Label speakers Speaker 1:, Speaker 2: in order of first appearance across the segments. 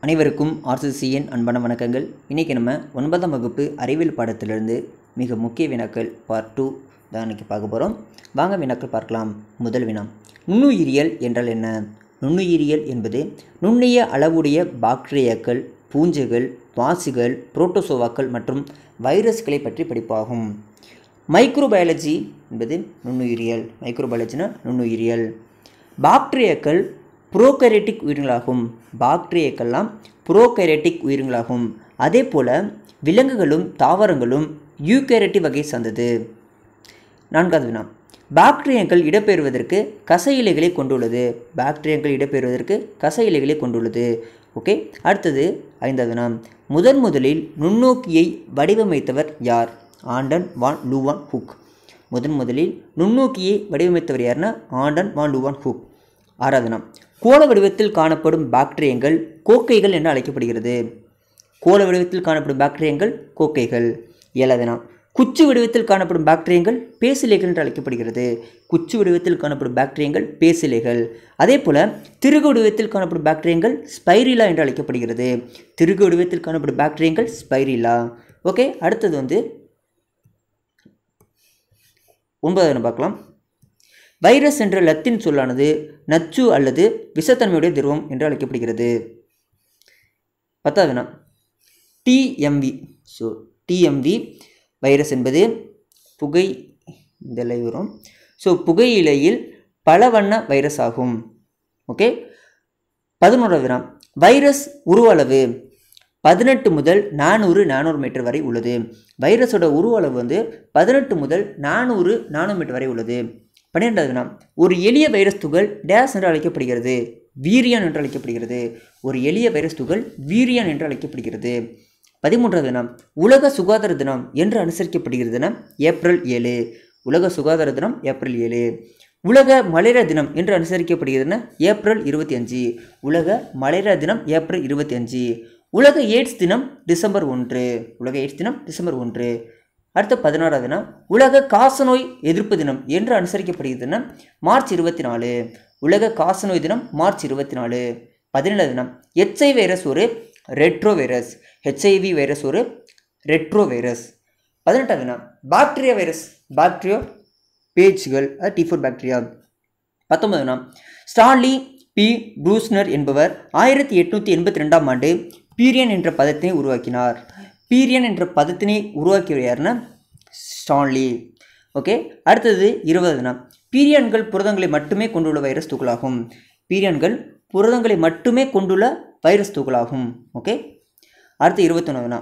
Speaker 1: அனைவருக்கும் ஆர்சிசியின் அன்பான வணக்கங்கள் இன்றைக்கி நம்ம ஒன்பதாம் வகுப்பு அறிவியல் பாடத்திலிருந்து மிக முக்கிய வினாக்கள் பார்ட் டூ தான் இன்றைக்கி பார்க்க போகிறோம் வாங்க வினாக்கள் பார்க்கலாம் முதல் வினா நுண்ணுயிரியல் என்றால் என்ன நுண்ணுயிரியல் என்பது நுண்ணிய அளவுடைய பாக்டீரியாக்கள் பூஞ்சைகள் பாசிகள் புரோட்டோசோவாக்கள் மற்றும் வைரஸ்களை பற்றி படிப்பாகும் மைக்ரோபயாலஜி என்பது நுண்ணுயிரியல் மைக்ரோபயாலஜினா நுண்ணுயிரியல் பாக்டீரியாக்கள் புரோகரேட்டிக் உயிரினங்களாகும் பாக்டீரியாக்கள்லாம் புரோகரேட்டிக் உயிரினங்களாகும் அதே போல் விலங்குகளும் தாவரங்களும் யூகேரட்டி வகை சார்ந்தது நான்காவது வினா பாக்டீரியாக்கள் இடம்பெறுவதற்கு கச இலைகளை கொண்டுள்ளது பாக்டீரியாக்கள் இடம்பெறுவதற்கு கச இலைகளை கொண்டுள்ளது ஓகே அடுத்தது ஐந்தாவது வினா முதன் முதலில் நுண்ணோக்கியை வடிவமைத்தவர் யார் ஆண்டன் வான் லூவான் ஹுக் முதன் முதலில் நுண்ணோக்கியை வடிவமைத்தவர் யாருன்னா ஆண்டன் வான் லூவான் ஹுக் ஆறாவது வினா கோள வடிவத்தில் காணப்படும் பாக்டீரியங்கள் கோக்கைகள் என்று அழைக்கப்படுகிறது கோள வடிவத்தில் காணப்படும் பாக்டீரியங்கள் கோக்கைகள் ஏழாவது வினா குச்சு வடிவத்தில் காணப்படும் பாக்டீரியங்கள் பேசிலைகள் என்று அழைக்கப்படுகிறது குச்சு வடிவத்தில் காணப்படும் பாக்டீரியங்கள் பேசிலைகள் அதே போல் திருகு வடிவத்தில் காணப்படும் பாக்டீரியங்கள் ஸ்பைரிலா என்று அழைக்கப்படுகிறது திருகு வடிவத்தில் காணப்படும் பாக்டீரியங்கள் ஸ்பைரிலா ஓகே அடுத்தது வந்து ஒன்பதாவது பார்க்கலாம் வைரஸ் என்ற லத்தீன் சொல்லானது நச்சு அல்லது விஷத்தன்மையுடைய திரவம் என்று அழைக்கப்படுகிறது பத்தாவது வினா டிஎம்வி ஸோ டிஎம்வி வைரஸ் என்பது புகை இந்த லைவ் வரும் ஸோ புகையிலையில் பல வண்ண வைரஸ் ஆகும் ஓகே பதினோராவது வினா வைரஸ் உருவ அளவு பதினெட்டு முதல் நானூறு நானூறு மீட்டர் வரை உள்ளது வைரஸோட உருவ அளவு வந்து பதினெட்டு முதல் நானூறு நானூறு வரை உள்ளது பன்னிரெண்டாவது வினா ஒரு எளிய வைரஸ் துகள் டேஸ் என்று அழைக்கப்படுகிறது வீரியான் என்று அழைக்கப்படுகிறது ஒரு எளிய வைரஸ் துகள் வீரியான் என்று அழைக்கப்படுகிறது பதிமூன்றாவது தினம் உலக சுகாதார தினம் என்று அனுசரிக்கப்படுகிறது தினம் ஏப்ரல் ஏழு உலக சுகாதார தினம் ஏப்ரல் ஏழு உலக மலேரியா தினம் என்று அனுசரிக்கப்படுகிறதுனா ஏப்ரல் இருபத்தி அஞ்சு உலக மலேரியா தினம் ஏப்ரல் இருபத்தி அஞ்சு உலக எய்ட்ஸ் தினம் டிசம்பர் ஒன்று உலக எய்ட்ஸ் தினம் டிசம்பர் ஒன்று அடுத்த பதினாறாவது தினம் உலக காசநோய் எதிர்ப்பு தினம் என்று அனுசரிக்கப்படுகிறதுனா மார்ச் இருபத்தி நாலு உலக காசநோய் தினம் மார்ச் இருபத்தி நாலு பதினேழு தினம் எச்ஐ வைரஸ் ஒரு ரெட்ரோ வைரஸ் ஹெச்ஐவி வைரஸ் ஒரு ரெட்ரோ வைரஸ் பதினெட்டாவது தினம் பாக்டீரியா வைரஸ் பாக்டீரியா பேஜ்கள் அது டிஃபோர் பாக்டீரியா பத்தொன்பது தினம் ஸ்டான்லி பி ப்ரூஸ்னர் என்பவர் ஆயிரத்தி எட்நூற்றி எண்பத்தி ரெண்டாம் ஆண்டு பீரியன் என்ற பதத்தினை உருவாக்கினார் பீரியன் என்ற பதத்தினை உருவாக்கியவர் யாருன்னா ஸ்டான்லி ஓகே அடுத்தது இருபது தினம் பீரியன்கள் புரதங்களை மட்டுமே கொண்டுள்ள வைரஸ் துகளாகும் பீரியன்கள் புரதங்களை மட்டுமே கொண்டுள்ள வைரஸ் துகளாகும் ஓகே அடுத்து இருபத்தொன்னு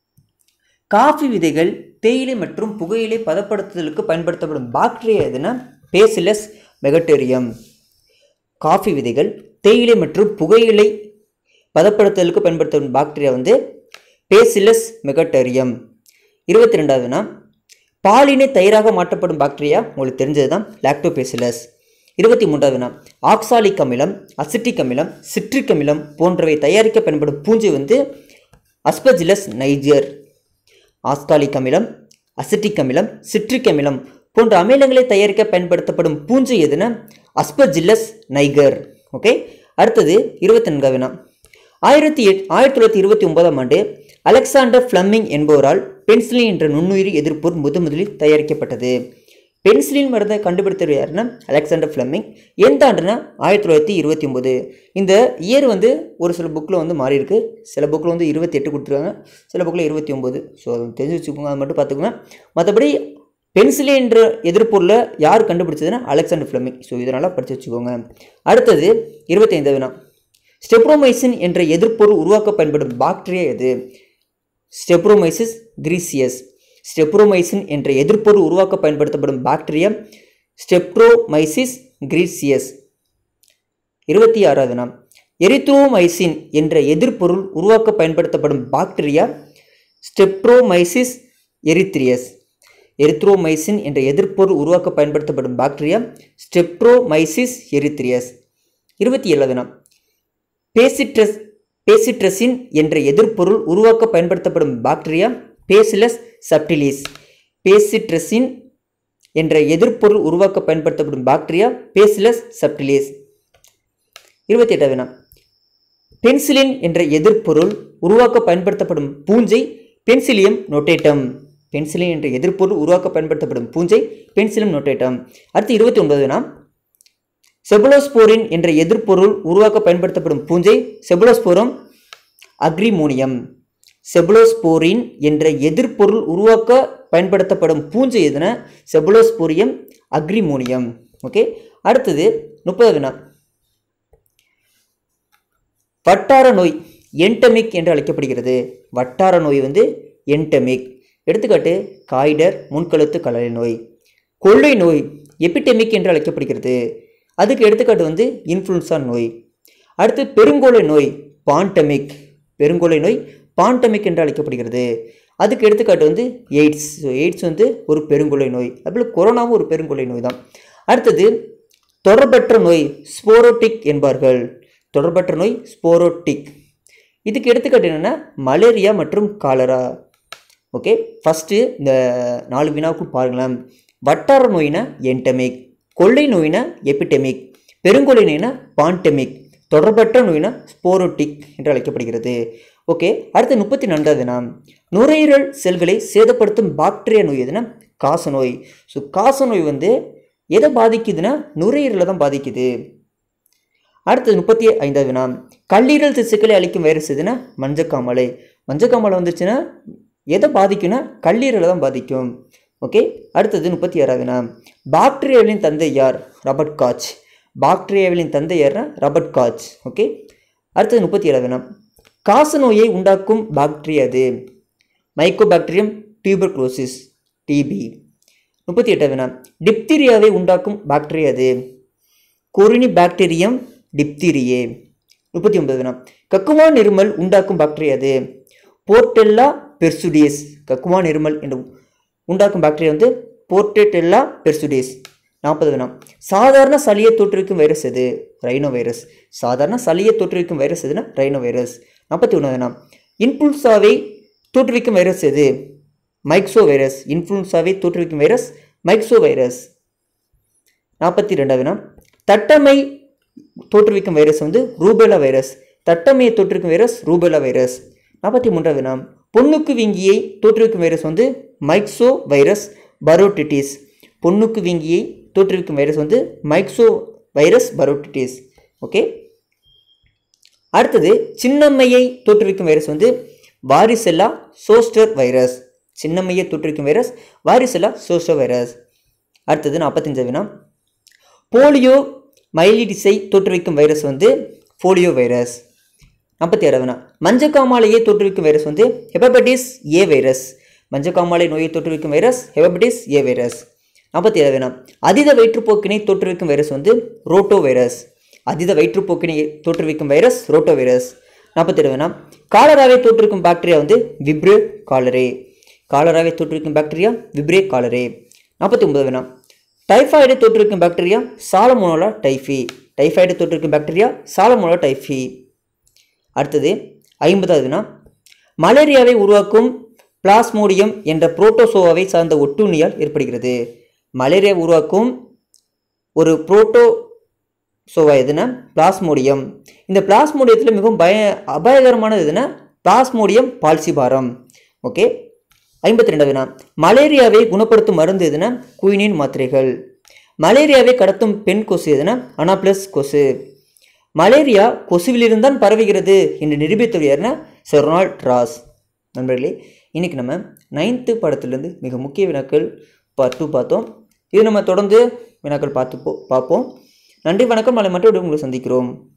Speaker 1: காஃபி விதைகள் தேயிலை மற்றும் புகையிலை பதப்படுத்துதலுக்கு பயன்படுத்தப்படும் பாக்டீரியா எதுனா பேசிலஸ் மெகட்டேரியம் காஃபி விதைகள் தேயிலை மற்றும் புகையிலை பதப்படுத்துதலுக்கு பயன்படுத்தப்படும் பாக்டீரியா வந்து பேசிலஸ் மெகட்டேரியம் இருபத்தி ரெண்டாவதுனா பாலினை தயிராக மாற்றப்படும் பாக்டீரியா உங்களுக்கு தெரிஞ்சது தான் லாக்டோபேசிலஸ் இருபத்தி மூன்றாவதுனா ஆக்சாலிக் அமிலம் அசிட்டிக் அமிலம் சிட்ரிக் அமிலம் போன்றவை தயாரிக்க பயன்படும் பூஞ்சை வந்து அஸ்பஜிலஸ் நைஜர் ஆஸ்காலிக் அமிலம் அசிட்டிக் அமிலம் சிட்ரிக் அமிலம் போன்ற அமிலங்களை தயாரிக்க பயன்படுத்தப்படும் பூஞ்சை எதுனா அஸ்பஜில்லஸ் நைகர் ஓகே அடுத்தது இருபத்தி நான்காவது வினா ஆயிரத்தி எட் ஆயிரத்தி தொள்ளாயிரத்தி இருபத்தி ஒன்பதாம் ஆண்டு அலெக்சாண்டர் ஃப்ளம்மிங் என்பவரால் பென்சிலின் என்ற நுண்ணுயிரி எதிர்ப்போர் முத முதலில் தயாரிக்கப்பட்டது பென்சிலின் மருந்தை கண்டுபிடித்தவர் யாருன்னா அலெக்சாண்டர் ஃப்ளம்மிங் எந்த ஆண்டுனா ஆயிரத்தி தொள்ளாயிரத்தி இருபத்தி ஒம்பது இந்த இயர் வந்து ஒரு சில புக்கில் வந்து மாறி இருக்கு சில புக்கில் வந்து இருபத்தி எட்டு கொடுத்துருக்காங்க சில புக்கில் இருபத்தி ஒம்பது ஸோ அதை தெரிஞ்சு வச்சுக்கோங்க அதை மட்டும் பார்த்துக்கோங்க மற்றபடி பென்சிலின் என்ற எதிர்ப்பொருளை யார் கண்டுபிடிச்சதுன்னா அலெக்சாண்டர் ஃப்ளமிங் ஸோ இதனால் படித்து வச்சுக்கோங்க அடுத்தது இருபத்தைந்து வினா ஸ்டெப்ரோமைசின் என்ற எதிர்ப்பொருள் உருவாக்க பயன்படும் பாக்டீரியா எது ஸ்டெப்ரோமைசிஸ் கிரீசியஸ் ஸ்டெப்ரோமைசின் என்ற எதிர்ப்பொருள் உருவாக்க பயன்படுத்தப்படும் பாக்டீரியா ஸ்டெப்ரோமைசிஸ் கிரீசியஸ் இருபத்தி ஆறாவது நாம் எரித்ரோமைசின் என்ற எதிர்ப்பொருள் உருவாக்க பயன்படுத்தப்படும் பாக்டீரியா ஸ்டெப்ரோமைசிஸ் எரித்ரியஸ் எரித்ரோமைசின் என்ற எதிர்ப்பொருள் உருவாக்க பயன்படுத்தப்படும் பாக்டீரியா ஸ்டெப்ரோமைசிஸ் எரித்ரியஸ் இருபத்தி ஏழாவது நாம் பேசிட்ரஸ் பேசிட்ரசின் என்ற எதிர்ப்பொருள் உருவாக்க பயன்படுத்தப்படும் பாக்டீரியா பேசிலஸ் சப்டிலிஸ் பேசிட்ரசின் என்ற எதிர்ப்பொருள் உருவாக்க பயன்படுத்தப்படும் பாக்டீரியா பேசிலஸ் சப்டிலிஸ் இருபத்தி எட்டாவது வினா பென்சிலின் என்ற எதிர்ப்பொருள் உருவாக்க பயன்படுத்தப்படும் பூஞ்சை பென்சிலியம் நோட்டேட்டம் பென்சிலின் என்ற எதிர்ப்பொருள் உருவாக்க பயன்படுத்தப்படும் பூஞ்சை பென்சிலியம் நோட்டேட்டம் அடுத்து இருபத்தி ஒன்பது வினா செபுலோஸ்போரின் என்ற எதிர்ப்பொருள் உருவாக்க பயன்படுத்தப்படும் பூஞ்சை செபுலோஸ்போரம் அக்ரிமோனியம் செபுலோஸ்போரின் என்ற எதிர்ப்பொருள் உருவாக்க பயன்படுத்தப்படும் பூஞ்சை எதுனா செபுலோஸ்போரியம் அக்ரிமோனியம் ஓகே அடுத்தது முப்பது வினா வட்டார நோய் என்டமிக் என்று அழைக்கப்படுகிறது வட்டார நோய் வந்து என்டமிக் எடுத்துக்காட்டு காய்டர் முன்கழுத்து கலலை நோய் கொள்ளை நோய் எபிடெமிக் என்று அழைக்கப்படுகிறது அதுக்கு எடுத்துக்காட்டு வந்து இன்ஃப்ளூன்சா நோய் அடுத்து பெருங்கோலை நோய் பாண்டமிக் பெருங்கோலை நோய் பாண்டமிக் என்று அழைக்கப்படுகிறது அதுக்கு எடுத்துக்காட்டு வந்து எய்ட்ஸ் ஸோ எய்ட்ஸ் வந்து ஒரு பெருங்கொலை நோய் அதுபோல் கொரோனாவும் ஒரு பெருங்கொலை நோய் தான் அடுத்தது தொடர்பற்ற நோய் ஸ்போரோட்டிக் என்பார்கள் தொடர்பற்ற நோய் ஸ்போரோட்டிக் இதுக்கு எடுத்துக்காட்டு என்னென்னா மலேரியா மற்றும் காலரா ஓகே ஃபஸ்ட்டு இந்த நாலு வினாவுக்கும் பாருங்களேன் வட்டார நோயினா என்டமிக் கொள்ளை நோயினா எபிடெமிக் பெருங்கொள்ளை நோயினா பாண்டெமிக் தொடர்பற்ற நோயினா ஸ்போரோட்டிக் என்று அழைக்கப்படுகிறது ஓகே அடுத்து முப்பத்தி நான்காவது நாம் நுரையீரல் செல்களை சேதப்படுத்தும் பாக்டீரியா நோய் எதுனா காச நோய் ஸோ காச நோய் வந்து எதை பாதிக்குதுன்னா நுரையீரலை தான் பாதிக்குது அடுத்தது முப்பத்தி ஐந்தாவது வினா கல்லீரல் திசுக்களை அளிக்கும் வைரஸ் எதுனா மஞ்சக்காமலை மஞ்சக்காமலை வந்துச்சுன்னா எதை பாதிக்கும்னா கல்லீரலை தான் பாதிக்கும் ஓகே அடுத்தது முப்பத்தி ஆறாவது வினா பாக்டீரியாவின் தந்தை யார் ராபர்ட் காச் பாக்டீரியாவின் தந்தை யார்னா ராபர்ட் காச் ஓகே அடுத்தது முப்பத்தி ஏழாவது வினா காச நோயை உண்டாக்கும் பாக்டீரியா அது மைக்கோபாக்டீரியம் டியூபர்குலோசிஸ் டிபி முப்பத்தி எட்டாவது வினா டிப்தீரியாவை உண்டாக்கும் பாக்டீரியா அது கொரினி பாக்டீரியம் டிப்தீரியே முப்பத்தி ஒன்பது வினா கக்குவான் இருமல் உண்டாக்கும் பாக்டீரியா அது போர்டெல்லா பெர்சுடியஸ் கக்குவான் இருமல் என்று உண்டாக்கும் பாக்டீரியா வந்து போர்டெட்டெல்லா பெர்சுடியஸ் நாற்பது வினா சாதாரண சளியை தோற்றுவிக்கும் வைரஸ் எது ரைனோ வைரஸ் சாதாரண சளியை தோற்றுவிக்கும் வைரஸ் எதுனா ரைனோ வைரஸ் நாற்பத்தி ஒன்றாவது வினா இன்ஃப்ளூன்சாவை தோற்றுவிக்கும் வைரஸ் எது மைக்சோ வைரஸ் இன்ஃப்ளூன்சாவை தோற்றுவிக்கும் வைரஸ் மைக்சோ வைரஸ் நாற்பத்தி ரெண்டாவது வினா தட்டமை தோற்றுவிக்கும் வைரஸ் வந்து ரூபேலா வைரஸ் தட்டமையை தோற்றுவிக்கும் வைரஸ் ரூபேலா வைரஸ் நாற்பத்தி மூன்றாவது வினா பொண்ணுக்கு வீங்கியை தோற்றுவிக்கும் வைரஸ் வந்து மைக்சோ வைரஸ் பரோட்டிட்டிஸ் பொண்ணுக்கு வீங்கியை தோற்றுவிக்கும் வைரஸ் வந்து மைக்சோ வைரஸ் பரோட்டிட்டிஸ் ஓகே அடுத்தது சின்னம்மையை தோற்றுவிக்கும் வைரஸ் வந்து வாரிசெல்லா சோஸ்டர் வைரஸ் சின்னம்மையை தோற்றுவிக்கும் வைரஸ் வாரிசெல்லா சோஸ்டர் வைரஸ் அடுத்தது நாற்பத்தஞ்சு வினா போலியோ மைலிடிஸை தோற்றுவிக்கும் வைரஸ் வந்து போலியோ வைரஸ் நாற்பத்தி ஆறு வினா மஞ்சக்காமாலையை தோற்றுவிக்கும் வைரஸ் வந்து ஹெப்படைட்டிஸ் ஏ வைரஸ் மஞ்சக்காமாலை நோயை தோற்றுவிக்கும் வைரஸ் ஹெப்படைட்டிஸ் ஏ வைரஸ் நாற்பத்தி ஏழு வினா அதீத வயிற்றுப்போக்கினை தோற்றுவிக்கும் வைரஸ் வந்து ரோட்டோ வைரஸ் அதீத வயிற்றுப்போக்கினை தோற்றுவிக்கும் வைரஸ் ரோட்டோ வைரஸ் நாற்பத்தி ஏழு வினா காலராவை தோற்றுவிக்கும் பாக்டீரியா வந்து விப்ரே காலரே காலராவை தோற்றுவிக்கும் பாக்டீரியா விப்ரே காலரே நாற்பத்தி ஒன்பது வினா டைஃபாய்டை தோற்றுவிக்கும் பாக்டீரியா சாலமோனோலா டைஃபி டைஃபாய்டை தோற்றுவிக்கும் பாக்டீரியா சாலமோனோலா டைஃபி அடுத்தது ஐம்பதாவது வினா மலேரியாவை உருவாக்கும் பிளாஸ்மோடியம் என்ற புரோட்டோசோவாவை சார்ந்த ஒட்டுண்ணியால் ஏற்படுகிறது மலேரியா உருவாக்கும் ஒரு புரோட்டோசோவா எதுனா பிளாஸ்மோடியம் இந்த பிளாஸ்மோடியத்தில் மிகவும் பய அபாயகரமானது எதுனா பிளாஸ்மோடியம் பால்சிபாரம் ஓகே ஐம்பத்தி ரெண்டாவது வினா மலேரியாவை குணப்படுத்தும் மருந்து எதுனா குயினின் மாத்திரைகள் மலேரியாவை கடத்தும் பெண் கொசு எதுனா அனாப்ளஸ் கொசு மலேரியா கொசுவிலிருந்து தான் பரவுகிறது என்று நிரூபித்தவர் யாருன்னா சர் ரொனால்ட் ராஸ் நண்பர்களே இன்றைக்கி நம்ம நைன்த்து பாடத்திலிருந்து மிக முக்கிய வினாக்கள் பார்ட் டூ பார்த்தோம் இது நம்ம தொடர்ந்து வினாக்கள் பார்த்து போ பார்ப்போம் நன்றி வணக்கம் நாளை மட்டும் உங்களை சந்திக்கிறோம்